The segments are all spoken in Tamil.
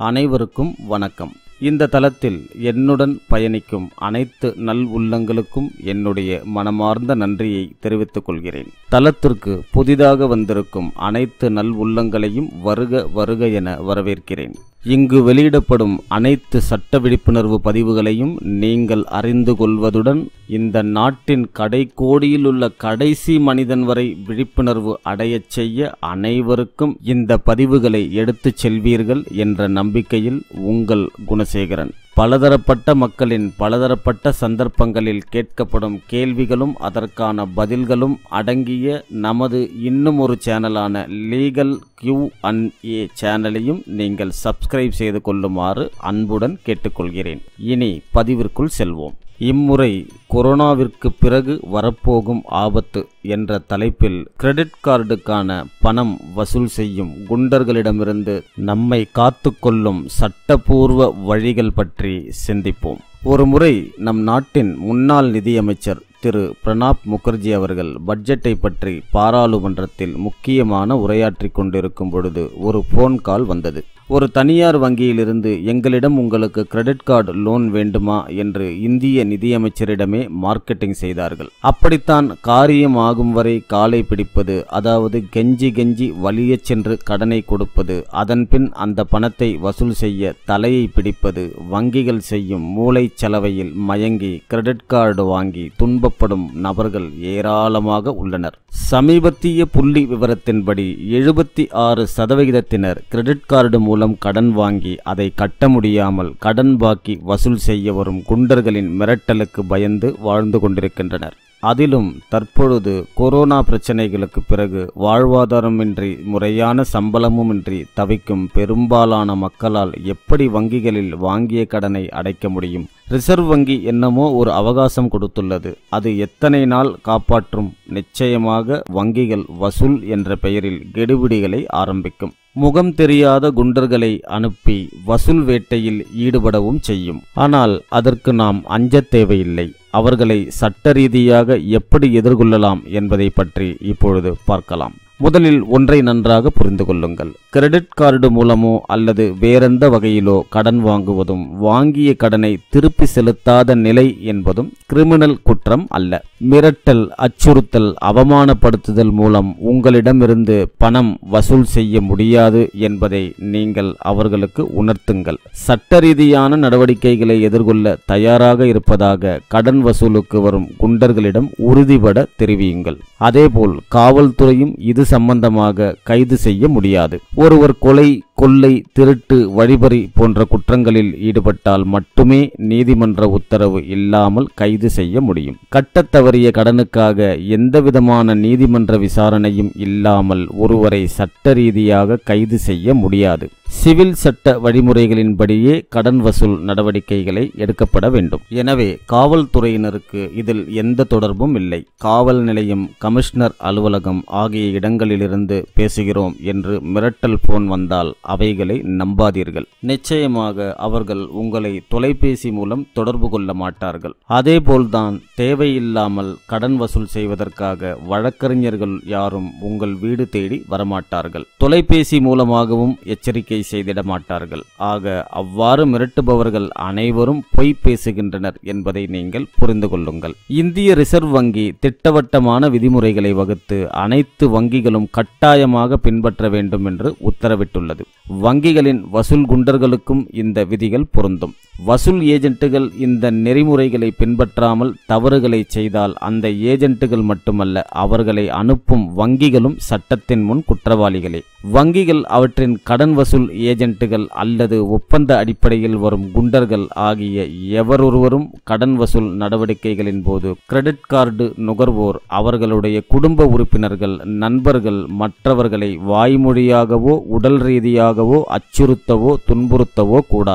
அனைவருக்கும் வணக்கம் இந்த தளத்தில் என்னுடன் பயணிக்கும் அனைத்து நல் உள்ளங்களுக்கும் என்னுடைய மனமார்ந்த நன்றியை தெரிவித்துக் கொள்கிறேன் தளத்திற்கு புதிதாக வந்திருக்கும் அனைத்து நல் உள்ளங்களையும் வருக வருக என வரவேற்கிறேன் இங்கு வெளியிடப்படும் அனைத்து சட்ட விழிப்புணர்வு பதிவுகளையும் நீங்கள் அறிந்து கொள்வதுடன் இந்த நாட்டின் கடைக்கோடியில் உள்ள கடைசி மனிதன் வரை விழிப்புணர்வு அடையச் செய்ய அனைவருக்கும் இந்த பதிவுகளை எடுத்துச் செல்வீர்கள் என்ற நம்பிக்கையில் உங்கள் குணசேகரன் பலதரப்பட்ட மக்களின் பலதரப்பட்ட சந்தர்ப்பங்களில் கேட்கப்படும் கேள்விகளும் அதற்கான பதில்களும் அடங்கிய நமது இன்னும் ஒரு சேனலான லீகல் கியூ அண்ட் ஏ சேனலையும் நீங்கள் சப்ஸ்கிரைப் செய்து கொள்ளுமாறு அன்புடன் கேட்டுக்கொள்கிறேன் இனி பதிவிற்குள் செல்வோம் இம்முறை கொரோனாவிற்கு பிறகு வரப்போகும் ஆபத்து என்ற தலைப்பில் கிரெடிட் கார்டுக்கான பணம் வசூல் செய்யும் குண்டர்களிடமிருந்து நம்மை காத்துக்கொள்ளும் சட்டபூர்வ வழிகள் பற்றி சிந்திப்போம் ஒரு முறை நம் நாட்டின் முன்னாள் நிதியமைச்சர் திரு பிரணாப் முகர்ஜி அவர்கள் பட்ஜெட்டை பற்றி பாராளுமன்றத்தில் முக்கியமான உரையாற்றி கொண்டிருக்கும் பொழுது ஒரு ஃபோன் கால் வந்தது ஒரு தனியார் வங்கியிலிருந்து எங்களிடம் உங்களுக்கு கிரெடிட் கார்டு லோன் வேண்டுமா என்று இந்திய நிதியமைச்சரிடமே மார்க்கெட்டிங் செய்தார்கள் அப்படித்தான் காரியம் ஆகும் வரை காலை பிடிப்பது அதாவது கெஞ்சி கெஞ்சி வலியச் சென்று கடனை கொடுப்பது அதன்பின் அந்த பணத்தை வசூல் செய்ய தலையை பிடிப்பது வங்கிகள் செய்யும் மூளை செலவையில் மயங்கி கிரெடிட் கார்டு வாங்கி துன்பப்படும் நபர்கள் ஏராளமாக உள்ளனர் சமீபத்திய புள்ளி விவரத்தின்படி எழுபத்தி ஆறு சதவிகிதத்தினர் கிரெடிட் கார்டு மூலம் கடன் வாங்கி அதை கட்ட முடியாமல் கடன் பாக்கி வசூல் செய்ய வரும் குண்டர்களின் மிரட்டலுக்கு பயந்து வாழ்ந்து கொண்டிருக்கின்றனர் அதிலும் தற்பொழுது கொரோனா பிரச்சனைகளுக்கு பிறகு வாழ்வாதாரமின்றி முறையான சம்பளமுமின்றி தவிக்கும் பெரும்பாலான மக்களால் எப்படி வங்கிகளில் வாங்கிய கடனை அடைக்க முடியும் ரிசர்வ் வங்கி என்னமோ ஒரு அவகாசம் கொடுத்துள்ளது அது எத்தனை நாள் காப்பாற்றும் நிச்சயமாக வங்கிகள் வசூல் என்ற பெயரில் கெடுபிடிகளை ஆரம்பிக்கும் முகம் தெரியாத குண்டர்களை அனுப்பி வசூல் வேட்டையில் ஈடுபடவும் செய்யும் ஆனால் அதற்கு நாம் அஞ்சத் தேவையில்லை அவர்களை சட்ட ரீதியாக எப்படி எதிர்கொள்ளலாம் என்பதை பற்றி இப்பொழுது பார்க்கலாம் முதலில் ஒன்றை நன்றாக புரிந்து கொள்ளுங்கள் கிரெடிட் கார்டு மூலமோ அல்லது வேறெந்த வகையிலோ கடன் வாங்குவதும் வாங்கிய கடனை திருப்பி செலுத்தாத நிலை என்பதும் கிரிமினல் குற்றம் அல்ல மிரட்டல் அச்சுறுத்தல் அவமானப்படுத்துதல் மூலம் உங்களிடமிருந்து பணம் வசூல் செய்ய முடியாது என்பதை நீங்கள் அவர்களுக்கு உணர்த்துங்கள் சட்ட ரீதியான நடவடிக்கைகளை எதிர்கொள்ள தயாராக இருப்பதாக கடன் வசூலுக்கு வரும் குண்டர்களிடம் உறுதிபட தெரிவியுங்கள் அதேபோல் காவல்துறையும் இது சம்பந்தமாக கைது செய்ய முடியாது ஒருவர் கொலை கொள்ளை திருட்டு வழிபறி போன்ற குற்றங்களில் ஈடுபட்டால் மட்டுமே நீதிமன்ற உத்தரவு இல்லாமல் கைது செய்ய முடியும் கட்டத் தவறிய கடனுக்காக எந்தவிதமான நீதிமன்ற விசாரணையும் இல்லாமல் ஒருவரை சட்ட ரீதியாக கைது செய்ய முடியாது சிவில் சட்ட வழிமுறைகளின்படியே கடன் வசூல் நடவடிக்கைகளை எடுக்கப்பட வேண்டும் எனவே காவல்துறையினருக்கு இதில் எந்த தொடர்பும் இல்லை காவல் நிலையம் கமிஷனர் அலுவலகம் ஆகிய இடங்களிலிருந்து பேசுகிறோம் என்று மிரட்டல் போன் வந்தால் அவைகளை நம்பாதீர்கள் நிச்சயமாக அவர்கள் உங்களை தொலைபேசி மூலம் தொடர்பு கொள்ள மாட்டார்கள் அதேபோல்தான் தேவையில்லாமல் கடன் வசூல் செய்வதற்காக வழக்கறிஞர்கள் யாரும் உங்கள் வீடு தேடி வரமாட்டார்கள் தொலைபேசி மூலமாகவும் எச்சரிக்கை செய்திட மாட்டார்கள் ஆக அவ்வாறு மிரட்டுபவர்கள் அனைவரும் பொய் பேசுகின்றனர் என்பதை நீங்கள் புரிந்து கொள்ளுங்கள் இந்திய ரிசர்வ் வங்கி திட்டவட்டமான விதிமுறைகளை வகுத்து அனைத்து வங்கிகளும் கட்டாயமாக பின்பற்ற வேண்டும் என்று உத்தரவிட்டுள்ளது வங்கிகளின் வசூல் குண்டர்களுக்கும் இந்த விதிகள் பொருந்தும் வசூல் ஏஜென்ட்டுகள் இந்த நெறிமுறைகளை பின்பற்றாமல் தவறுகளை செய்தால் அந்த ஏஜென்ட்டுகள் மட்டுமல்ல அவர்களை அனுப்பும் வங்கிகளும் சட்டத்தின் முன் குற்றவாளிகளே வங்கிகள் அவற்றின் கடன் வசூல் ஏஜென்ட்டுகள் அல்லது ஒப்பந்த அடிப்படையில் வரும் குண்டர்கள் ஆகிய எவரொருவரும் கடன் வசூல் நடவடிக்கைகளின் போது கிரெடிட் கார்டு நுகர்வோர் அவர்களுடைய குடும்ப உறுப்பினர்கள் நண்பர்கள் மற்றவர்களை வாய்மொழியாகவோ உடல் ரீதியாகவோ அச்சுறுத்தவோ துன்புறுத்தவோ கூடாது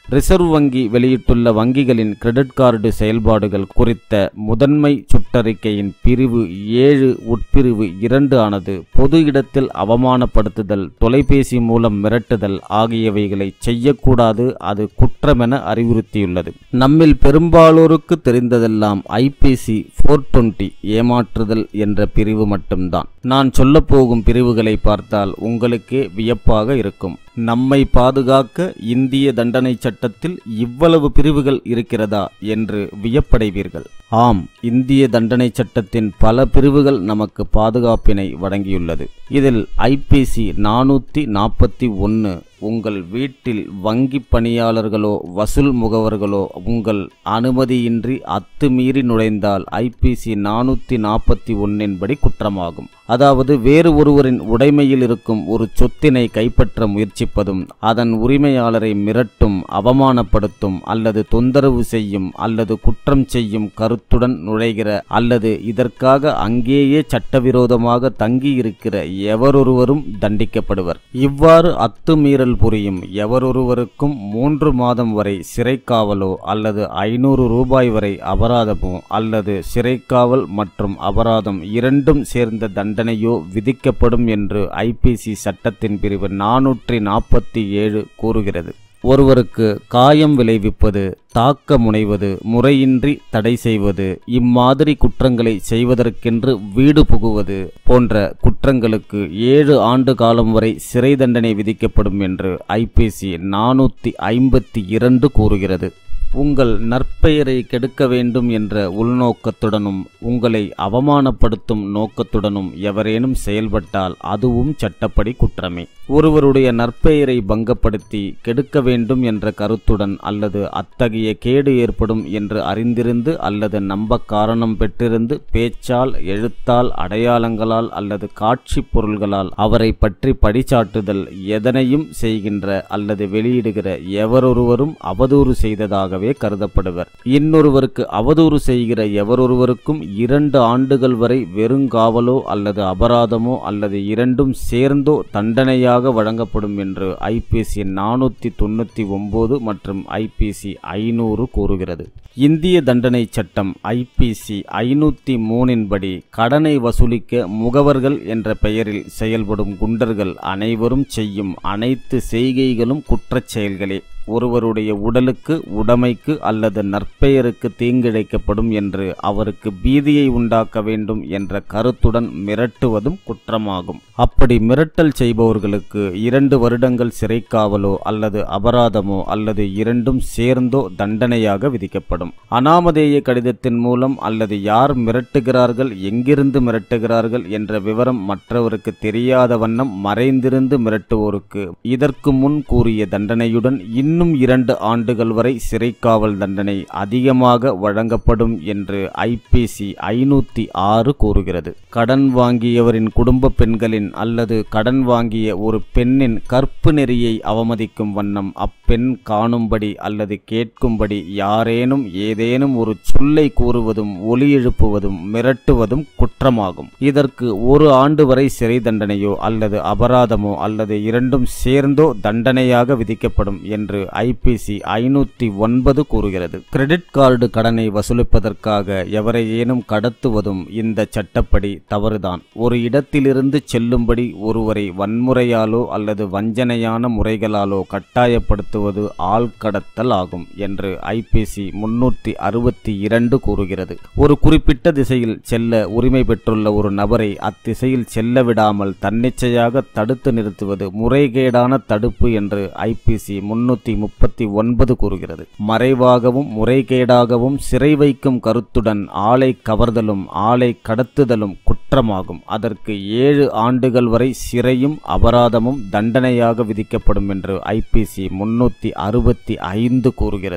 ரிசர்வ் வங்கி வெளியிட்டுள்ள வங்கிகளின் கிரெடிட் கார்டு செயல்பாடுகள் குறித்த முதன்மை சுற்றறிக்கையின் பிரிவு ஏழு உட்பிரிவு இரண்டு ஆனது பொது இடத்தில் அவமானப்படுத்துதல் தொலைபேசி மூலம் மிரட்டுதல் ஆகியவைகளை செய்யக்கூடாது அது குற்றமென அறிவுறுத்தியுள்ளது நம்மில் பெரும்பாலோருக்கு தெரிந்ததெல்லாம் ஐபிசி ஃபோர் டுவெண்ட்டி ஏமாற்றுதல் என்ற பிரிவு மட்டும்தான் நான் சொல்லப்போகும் பிரிவுகளை பார்த்தால் உங்களுக்கே வியப்பாக இருக்கும் நம்மை பாதுகாக்க இந்திய தண்டனை சட்டத்தில் இவ்வளவு பிரிவுகள் இருக்கிறதா என்று வியப்படைவீர்கள் ஆம் இந்திய தண்டனை சட்டத்தின் பல பிரிவுகள் நமக்கு பாதுகாப்பினை வழங்கியுள்ளது இதில் ஐபிசி நானூற்றி நாற்பத்தி ஒன்று உங்கள் வீட்டில் வங்கி பணியாளர்களோ வசூல் முகவர்களோ உங்கள் அனுமதியின்றி அத்துமீறி நுழைந்தால் ஐபிசி நானூற்றி நாற்பத்தி ஒன்னின்படி குற்றமாகும் அதாவது வேறு ஒருவரின் உடைமையில் இருக்கும் ஒரு சொத்தினை கைப்பற்ற முயற்சிப்பதும் அதன் உரிமையாளரை மிரட்டும் அவமானப்படுத்தும் அல்லது தொந்தரவு செய்யும் அல்லது குற்றம் செய்யும் கருத்துடன் நுழைகிற அல்லது இதற்காக அங்கேயே சட்டவிரோதமாக தங்கியிருக்கிற எவரொருவரும் தண்டிக்கப்படுவர் இவ்வாறு அத்துமீறல் புரியும் எவரொருவருக்கும் மூன்று மாதம் வரை சிறைக்காவலோ அல்லது ஐநூறு ரூபாய் வரை அபராதமோ அல்லது சிறைக்காவல் மற்றும் அபராதம் இரண்டும் சேர்ந்த தண்டனையோ விதிக்கப்படும் என்று ஐபிசி சட்டத்தின் பிரிவு நானூற்றி நாற்பத்தி ஏழு கூறுகிறது ஒருவருக்கு காயம் விளைவிப்பது தாக்க முனைவது முறையின்றி தடை செய்வது இம்மாதிரி குற்றங்களை செய்வதற்கென்று வீடு புகுவது போன்ற குற்றங்களுக்கு ஏழு ஆண்டு காலம் வரை சிறை தண்டனை விதிக்கப்படும் என்று ஐபிசி நானூற்றி ஐம்பத்தி இரண்டு கூறுகிறது உங்கள் நற்பெயரை கெடுக்க வேண்டும் என்ற உள்நோக்கத்துடனும் உங்களை அவமானப்படுத்தும் நோக்கத்துடனும் எவரேனும் செயல்பட்டால் அதுவும் சட்டப்படி குற்றமே ஒருவருடைய நற்பெயரை பங்கப்படுத்தி கெடுக்க வேண்டும் என்ற கருத்துடன் அல்லது அத்தகைய கேடு ஏற்படும் என்று அறிந்திருந்து அல்லது நம்ப காரணம் பெற்றிருந்து பேச்சால் எழுத்தால் அடையாளங்களால் அல்லது காட்சி பொருள்களால் அவரை பற்றி படிச்சாட்டுதல் எதனையும் செய்கின்ற அல்லது வெளியிடுகிற எவரொருவரும் அவதூறு செய்ததாக ஆகவே கருதப்படுவர் இன்னொருவருக்கு அவதூறு செய்கிற எவரொருவருக்கும் இரண்டு ஆண்டுகள் வரை வெறுங்காவலோ அல்லது அபராதமோ அல்லது இரண்டும் சேர்ந்தோ தண்டனையாக வழங்கப்படும் என்று ஐபிசி நானூற்றி தொண்ணூற்றி ஒன்பது மற்றும் ஐபிசி ஐநூறு கூறுகிறது இந்திய தண்டனை சட்டம் ஐபிசி ஐநூற்றி மூணின்படி கடனை வசூலிக்க முகவர்கள் என்ற பெயரில் செயல்படும் குண்டர்கள் அனைவரும் செய்யும் அனைத்து செய்கைகளும் குற்றச் செயல்களே ஒருவருடைய உடலுக்கு உடைமைக்கு அல்லது நற்பெயருக்கு தீங்கிழைக்கப்படும் என்று அவருக்கு பீதியை உண்டாக்க வேண்டும் என்ற கருத்துடன் மிரட்டுவதும் குற்றமாகும் அப்படி மிரட்டல் செய்பவர்களுக்கு இரண்டு வருடங்கள் சிறைக்காவலோ அல்லது அபராதமோ அல்லது இரண்டும் சேர்ந்தோ தண்டனையாக விதிக்கப்படும் அனாமதேய கடிதத்தின் மூலம் அல்லது யார் மிரட்டுகிறார்கள் எங்கிருந்து மிரட்டுகிறார்கள் என்ற விவரம் மற்றவருக்கு தெரியாத வண்ணம் மறைந்திருந்து மிரட்டுவோருக்கு இதற்கு முன் கூறிய தண்டனையுடன் இன்னும் இரண்டு ஆண்டுகள் வரை சிறைக்காவல் தண்டனை அதிகமாக வழங்கப்படும் என்று ஐபிசி ஐநூற்றி ஆறு கூறுகிறது கடன் வாங்கியவரின் குடும்ப பெண்களின் அல்லது கடன் வாங்கிய ஒரு பெண்ணின் கற்பு நெறியை அவமதிக்கும் வண்ணம் அப்பெண் காணும்படி அல்லது கேட்கும்படி யாரேனும் ஏதேனும் ஒரு சொல்லை கூறுவதும் ஒலி எழுப்புவதும் மிரட்டுவதும் குற்றமாகும் இதற்கு ஒரு ஆண்டு வரை சிறை தண்டனையோ அல்லது அபராதமோ அல்லது இரண்டும் சேர்ந்தோ தண்டனையாக விதிக்கப்படும் என்று ஐபிசி ஐநூற்றி ஒன்பது கூறுகிறது கிரெடிட் கார்டு கடனை வசூலிப்பதற்காக எவரையேனும் கடத்துவதும் இந்த சட்டப்படி தவறுதான் ஒரு இடத்திலிருந்து செல்லும்படி ஒருவரை வன்முறையாலோ அல்லது வஞ்சனையான முறைகளாலோ கட்டாயப்படுத்துவது ஆள் கடத்தல் ஆகும் என்று ஐபிசி முன்னூற்றி அறுபத்தி இரண்டு கூறுகிறது ஒரு குறிப்பிட்ட திசையில் செல்ல உரிமை பெற்றுள்ள ஒரு நபரை அத்திசையில் செல்ல விடாமல் தன்னிச்சையாக தடுத்து நிறுத்துவது முறைகேடான தடுப்பு என்று ஐபிசி முன்னூற்றி முப்பத்தி ஒன்பது கூறுகிறது மறைவாகவும் முறைகேடாகவும் சிறை வைக்கும் கருத்துடன் ஆளை கவர்தலும் ஆளை கடத்துதலும் குற்றமாகும் அதற்கு ஏழு ஆண்டுகள் வரை சிறையும் அபராதமும் தண்டனையாக விதிக்கப்படும் என்று ஐபிசி முன்னூற்றி அறுபத்தி ஐந்து கூறுகிறது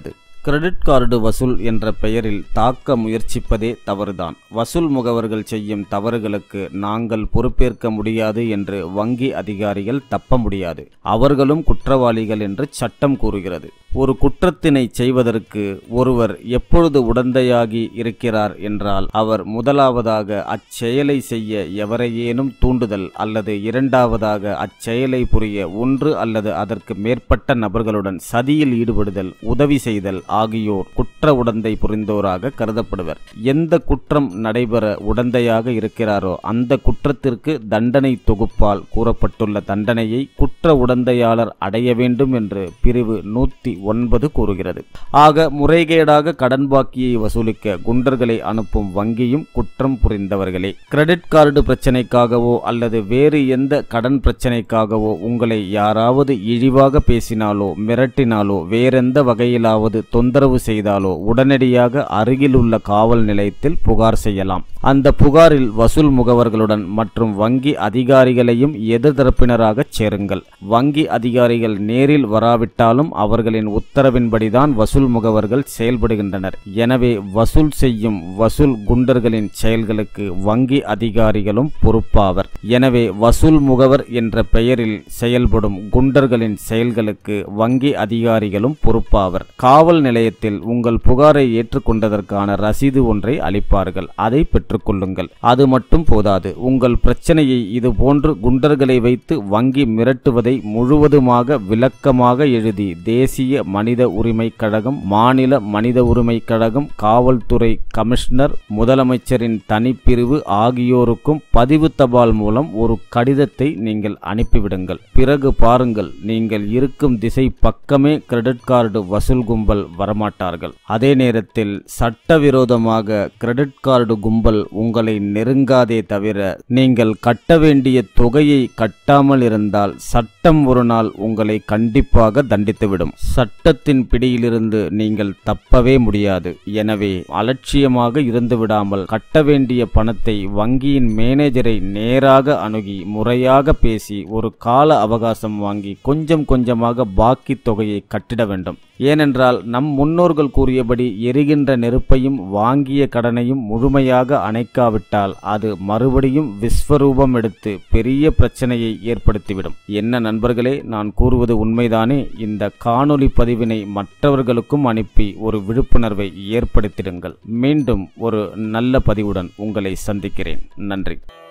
கிரெடிட் கார்டு வசூல் என்ற பெயரில் தாக்க முயற்சிப்பதே தவறுதான் வசூல் முகவர்கள் செய்யும் தவறுகளுக்கு நாங்கள் பொறுப்பேற்க முடியாது என்று வங்கி அதிகாரிகள் தப்ப முடியாது அவர்களும் குற்றவாளிகள் என்று சட்டம் கூறுகிறது ஒரு குற்றத்தினை செய்வதற்கு ஒருவர் எப்பொழுது உடந்தையாகி இருக்கிறார் என்றால் அவர் முதலாவதாக அச்செயலை செய்ய எவரையேனும் தூண்டுதல் அல்லது இரண்டாவதாக அச்செயலை புரிய ஒன்று அல்லது அதற்கு மேற்பட்ட நபர்களுடன் சதியில் ஈடுபடுதல் உதவி செய்தல் ஆகியோர் குற்ற உடந்தை புரிந்தோராக கருதப்படுவர் எந்த குற்றம் நடைபெற உடந்தையாக இருக்கிறாரோ அந்த குற்றத்திற்கு தண்டனை தொகுப்பால் கூறப்பட்டுள்ள தண்டனையை குற்ற உடந்தையாளர் அடைய வேண்டும் என்று பிரிவு நூத்தி ஒன்பது கூறுகிறது ஆக முறைகேடாக கடன் பாக்கியை வசூலிக்க குண்டர்களை அனுப்பும் வங்கியும் குற்றம் புரிந்தவர்களே கிரெடிட் கார்டு பிரச்சனைக்காகவோ அல்லது வேறு எந்த கடன் பிரச்சனைக்காகவோ உங்களை யாராவது இழிவாக பேசினாலோ மிரட்டினாலோ வேறெந்த வகையிலாவது தொந்தரவு செய்தாலோ உடனடியாக அருகிலுள்ள காவல் நிலையத்தில் புகார் செய்யலாம் அந்த புகாரில் வசூல் முகவர்களுடன் மற்றும் வங்கி அதிகாரிகளையும் எதிர்தரப்பினராக சேருங்கள் வங்கி அதிகாரிகள் நேரில் வராவிட்டாலும் அவர்களின் உத்தரவின்படிதான் வசூல் முகவர்கள் செயல்படுகின்றனர் எனவே வசூல் செய்யும் வசூல் குண்டர்களின் செயல்களுக்கு வங்கி அதிகாரிகளும் பொறுப்பாவர் எனவே வசூல் முகவர் என்ற பெயரில் செயல்படும் குண்டர்களின் செயல்களுக்கு வங்கி அதிகாரிகளும் பொறுப்பாவர் காவல் நிலையத்தில் உங்கள் புகாரை ஏற்றுக்கொண்டதற்கான ரசீது ஒன்றை அளிப்பார்கள் அதை பெற்றுக்கொள்ளுங்கள் அது மட்டும் போதாது உங்கள் பிரச்சனையை இது போன்று குண்டர்களை வைத்து வங்கி மிரட்டுவதை முழுவதுமாக விளக்கமாக எழுதி தேசிய மனித உரிமை கழகம் மாநில மனித உரிமை கழகம் காவல்துறை கமிஷனர் முதலமைச்சரின் தனிப்பிரிவு ஆகியோருக்கும் பதிவு தபால் மூலம் ஒரு கடிதத்தை நீங்கள் அனுப்பிவிடுங்கள் பிறகு பாருங்கள் நீங்கள் இருக்கும் திசை பக்கமே கிரெடிட் கார்டு வசூல் கும்பல் வரமாட்டார்கள் அதே நேரத்தில் சட்டவிரோதமாக கிரெடிட் கார்டு கும்பல் உங்களை நெருங்காதே தவிர நீங்கள் கட்ட வேண்டிய தொகையை கட்டாமல் இருந்தால் சட்டம் ஒரு நாள் உங்களை கண்டிப்பாக தண்டித்துவிடும் சட்டத்தின் பிடியிலிருந்து நீங்கள் தப்பவே முடியாது எனவே அலட்சியமாக இருந்து விடாமல் கட்ட வேண்டிய பணத்தை வங்கியின் மேனேஜரை நேராக அணுகி முறையாக பேசி ஒரு கால அவகாசம் வாங்கி கொஞ்சம் கொஞ்சமாக பாக்கி தொகையை கட்டிட வேண்டும் ஏனென்றால் நம் முன்னோர்கள் கூறியபடி எரிகின்ற நெருப்பையும் வாங்கிய கடனையும் முழுமையாக அணைக்காவிட்டால் அது மறுபடியும் விஸ்வரூபம் எடுத்து பெரிய பிரச்சனையை ஏற்படுத்திவிடும் என்ன நண்பர்களே நான் கூறுவது உண்மைதானே இந்த காணொளி பதிவினை மற்றவர்களுக்கும் அனுப்பி ஒரு விழிப்புணர்வை ஏற்படுத்திடுங்கள் மீண்டும் ஒரு நல்ல பதிவுடன் உங்களை சந்திக்கிறேன் நன்றி